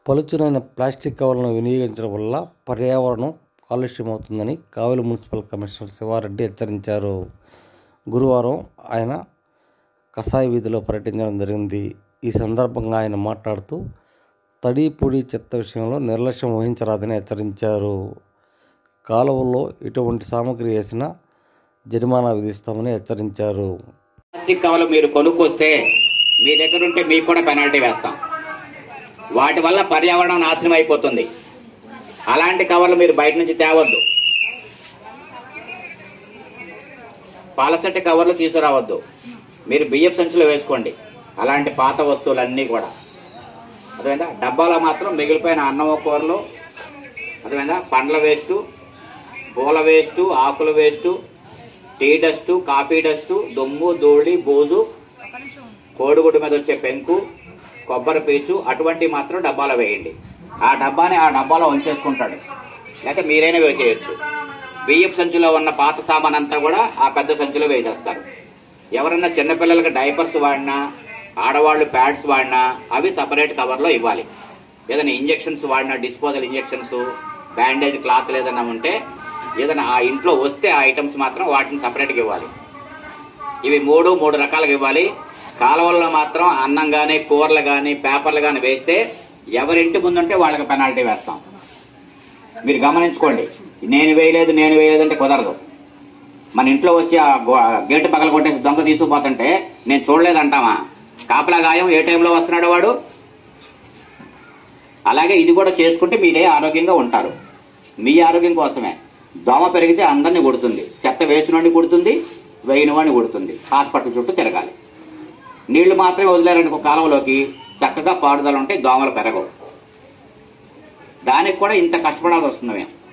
పలుచనైన plastic కవర్లను వినియోగించడం వల్ల పర్యావరణం కాలుష్యమవుతుందని కావలి మున్సిపల్ కమిషనర్ శివారెడ్డి హెచ్చరించారు గురువారం ఆయన కసాయి వీధిలో పర్యటించడం జరిగింది ఈ సందర్భంగా ఆయన మాట్లాడుతూ తడి పొడి చెత్త విషయంలో నిర్లక్ష్యం వహించరాదని హెచ్చరించారు కాలువల్లో ఇటువంటి సామగ్రి వేసినా జరిమానా విధిస్తామని హెచ్చరించారు ప్లాస్టిక్ కవర్లు మీరు కొనుక్కొస్తే మీ దగ్గర ఉంటే మీకు కూడా పెనాల్టీ వేస్తాం వాటి వల్ల పర్యావరణం నాశనం అయిపోతుంది అలాంటి కవర్లు మీరు బయట నుంచి తేవద్దు పాలసెట్ కవర్లు తీసుకురావద్దు మీరు బియ్యపు సంచులు వేసుకోండి అలాంటి పాత వస్తువులన్నీ కూడా అదేవిధంగా డబ్బాలో మాత్రం మిగిలిపోయిన అన్నం కూరలు అదేవిధంగా పండ్ల వేస్టు పూల వేస్టు ఆకుల waste tea dust coffee dust దుమ్ము ధూళి బోజు కోడిగుడ్డు మీద వచ్చే పెంకు కొబ్బరి పీచు అటువంటి మాత్రం డబ్బాలో వేయండి ఆ డబ్బాని ఆ డబ్బాలో ఉంచేసుకుంటాడు లేకపోతే మీరైనా వేసేయచ్చు బియ్యపు సంచిలో ఉన్న పాత సామాన్ అంతా కూడా ఆ పెద్ద సంచిలో వేసేస్తారు ఎవరన్నా చిన్నపిల్లలకి డైపర్స్ వాడినా ఆడవాళ్ళు ప్యాడ్స్ వాడినా అవి సపరేట్ కవర్లో ఇవ్వాలి ఏదైనా ఇంజెక్షన్స్ వాడినా డిస్పోజల్ ఇంజెక్షన్స్ బ్యాండేజ్ క్లాత్ ఏదైనా ఉంటే ఏదైనా ఆ ఇంట్లో వస్తే ఆ ఐటమ్స్ మాత్రం వాటిని సపరేట్గా ఇవ్వాలి ఇవి మూడు మూడు రకాలుగా ఇవ్వాలి కాలువల్లో మాత్రం అన్నం కానీ కూరలు కానీ పేపర్లు కానీ వేస్తే ఎవరింటి ముందుంటే వాళ్ళకి పెనాల్టీ వేస్తాం మీరు గమనించుకోండి నేను వేయలేదు నేను వేయలేదు అంటే కుదరదు మన ఇంట్లో వచ్చి ఆ గో- గేటు పగల కొట్టేసి దొంగ తీసుకుపోతుంటే నేను చూడలేదంటామా కాపలా గాయం ఏ టైంలో వస్తున్నాడు వాడు అలాగే ఇది కూడా చేసుకుంటే మీరే ఆరోగ్యంగా ఉంటారు మీ ఆరోగ్యం కోసమే దోమ పెరిగితే అందరినీ కొడుతుంది చెత్త వేసినోడిని కొడుతుంది వేయని వాడిని కొడుతుంది హాస్పిటల్ చుట్టూ తిరగాలి నీళ్లు మాత్రమే వదిలేరనుకో కాలువలోకి చక్కగా పారుదల ఉంటే దోమలు పెరగవు దానికి కూడా ఇంత కష్టపడాల్సి వస్తుంది మేము